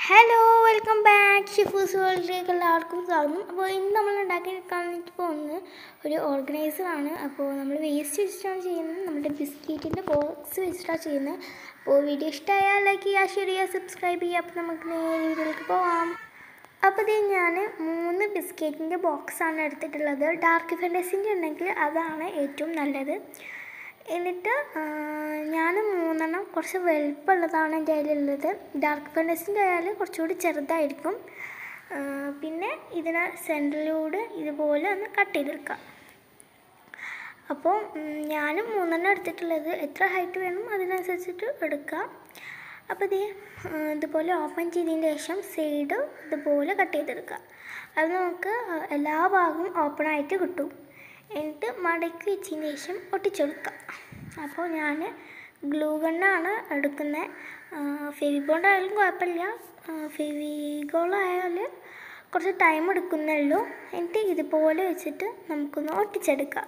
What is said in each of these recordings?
hello welcome back ഷിഫൂസ് വേൾഡിലേക്ക് എല്ലാവർക്കും സ്വാഗതം അപ്പോൾ ഇന്ന് നമ്മൾ ഉണ്ടാക്കിയെടുക്കാൻ പോകുന്നത് ഒരു ഓർഗനൈസറാണ് അപ്പോൾ നമ്മൾ വേസ്റ്റ് വെച്ചിട്ടാണ് ചെയ്യുന്നത് നമ്മുടെ ബിസ്ക്കറ്റിൻ്റെ ബോക്സ് വെച്ചിട്ടാണ് ചെയ്യുന്നത് അപ്പോൾ വീഡിയോ ഇഷ്ടമായാൽ ലൈക്ക് ചെയ്യുക ഷെയർ ചെയ്യുക സബ്സ്ക്രൈബ് ചെയ്യുക അപ്പോൾ നമുക്ക് നേരെ വീഡിയോയിലേക്ക് പോവാം അപ്പോൾ ഇത് ഞാൻ മൂന്ന് ബിസ്ക്കറ്റിൻ്റെ ബോക്സാണ് എടുത്തിട്ടുള്ളത് ഡാർക്ക് ഫെൻറ്റസിൻ്റെ ഉണ്ടെങ്കിൽ അതാണ് ഏറ്റവും നല്ലത് എന്നിട്ട് ഞാൻ മൂന്നെണ്ണം കുറച്ച് വലുപ്പമുള്ളതാണ് എൻ്റെ കയ്യിലുള്ളത് ഡാർക്ക് ഫെൻറ്റസിൻ്റെ ആയാൽ കുറച്ചുകൂടി ചെറുതായിരിക്കും ആ, പിന്നെ ഇതിനെ സെൻറ്ററിലൂടെ ഇതുപോലെ ഒന്ന് കട്ട് ചെയ്തെടുക്കാം അപ്പോൾ ഞാനും മൂന്നെണ്ണം എടുത്തിട്ടുള്ളത് എത്ര ഹൈറ്റ് വേണം അതിനനുസരിച്ചിട്ട് എടുക്കാം അപ്പോൾ ഇത് ഇതുപോലെ ഓപ്പൺ ചെയ്തതിന് ശേഷം സൈഡ് ഇതുപോലെ കട്ട് ചെയ്തെടുക്കുക അത് നമുക്ക് ആ, എല്ലാ ഭാഗവും ഓപ്പൺ ആയിട്ട് കിട്ടും എന്നിട്ട് മടക്കി വെച്ചതിന് ശേഷം ഒട്ടിച്ചെടുക്കാം അപ്പോൾ ഞാൻ ഗ്ലൂ ഗണ്ണാണ് എടുക്കുന്നത് ഫെവിബോണ്ട് ആയാലും കുഴപ്പമില്ല ഫെവിഗോളായാൽ കുറച്ച് ടൈം എടുക്കുന്നേ ഉള്ളൂ എന്നിട്ട് ഇതുപോലെ വെച്ചിട്ട് നമുക്കൊന്ന് ഒട്ടിച്ചെടുക്കാം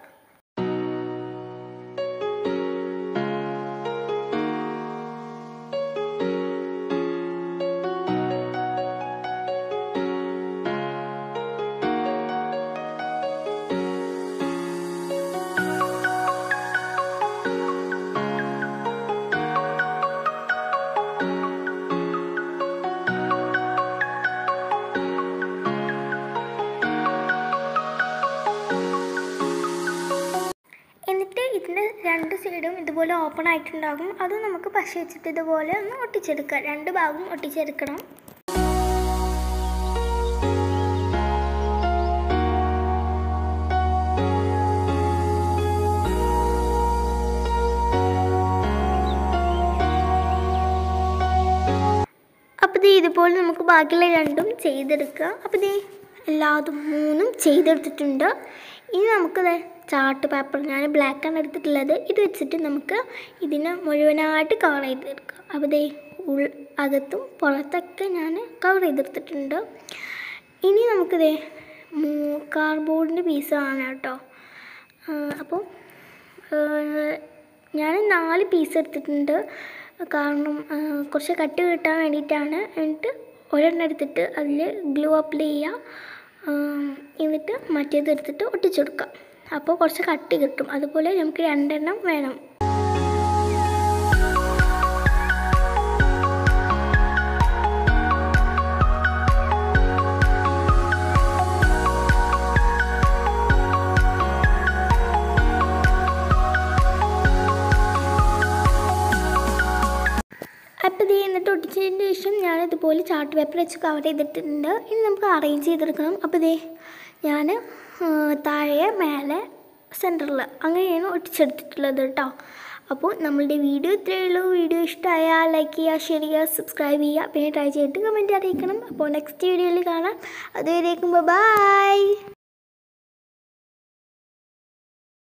എന്നിട്ട് ഇതിൻ്റെ രണ്ട് സൈഡും ഇതുപോലെ ഓപ്പൺ ആയിട്ടുണ്ടാകും അത് നമുക്ക് പശ വെച്ചിട്ട് ഇതുപോലെ ഒന്ന് ഒട്ടിച്ചെടുക്കാം രണ്ട് ഭാഗവും ഒട്ടിച്ചെടുക്കണം അപ്പോൾ ഇത് ഇതുപോലെ നമുക്ക് ബാക്കിയുള്ള രണ്ടും ചെയ്തെടുക്കുക അപ്പോൾ ഇത് എല്ലാതും മൂന്നും ചെയ്തെടുത്തിട്ടുണ്ട് ഇനി നമുക്കിത് ചാർട്ട് പേപ്പർ ഞാൻ ബ്ലാക്കാണ് എടുത്തിട്ടുള്ളത് ഇത് വെച്ചിട്ട് നമുക്ക് ഇതിനെ മുഴുവനായിട്ട് കവർ ചെയ്തെടുക്കാം അപ്പോൾ ഇതേ ഉൾ അകത്തും പുറത്തൊക്കെ ഞാൻ കവർ ചെയ്തെടുത്തിട്ടുണ്ട് ഇനി നമുക്കിതേ കാർഡ്ബോർഡിൻ്റെ പീസാണ് കേട്ടോ ആ, അപ്പോൾ ഞാൻ നാല് പീസ് എടുത്തിട്ടുണ്ട് കാരണം ആ, കുറച്ച് കട്ട് കിട്ടാൻ വേണ്ടിയിട്ടാണ് എന്നിട്ട് ഒരെണ്ണം എടുത്തിട്ട് അതിൽ ഗ്ലൂ അപ്ലൈ ചെയ്യുക ആ, എന്നിട്ട് മറ്റേത് എടുത്തിട്ട് ഒട്ടിച്ചെടുക്കാം അപ്പോൾ കുറച്ച് കട്ടി കിട്ടും അതുപോലെ നമുക്ക് രണ്ടെണ്ണം വേണം അപ്പോൾ ഇത് എന്നിട്ട് ഒട്ടിച്ചതിന് ശേഷം ഞാൻ ഇതുപോലെ ചാർട്ട് പേപ്പർ വെച്ച് കവർ ചെയ്തിട്ടുണ്ട് ഇനി നമുക്ക് അറേഞ്ച് ചെയ്തെടുക്കണം അപ്പോൾ ഇതേ ഞാൻ താഴെ മേലെ സെൻറ്ററിൽ അങ്ങനെയാണ് ഒട്ടിച്ചെടുത്തിട്ടുള്ളത് കേട്ടോ അപ്പോൾ നമ്മളുടെ വീഡിയോ ഇത്രയേ ഉള്ളൂ വീഡിയോ ഇഷ്ടമായാൽ ലൈക്ക് ചെയ്യുക ഷെയർ ചെയ്യുക സബ്സ്ക്രൈബ് ചെയ്യുക പിന്നെ ട്രൈ ചെയ്തിട്ട് കമൻറ്റ് അറിയിക്കണം അപ്പോൾ നെക്സ്റ്റ് വീഡിയോയിൽ കാണാം അതുവരേക്കും ബൈ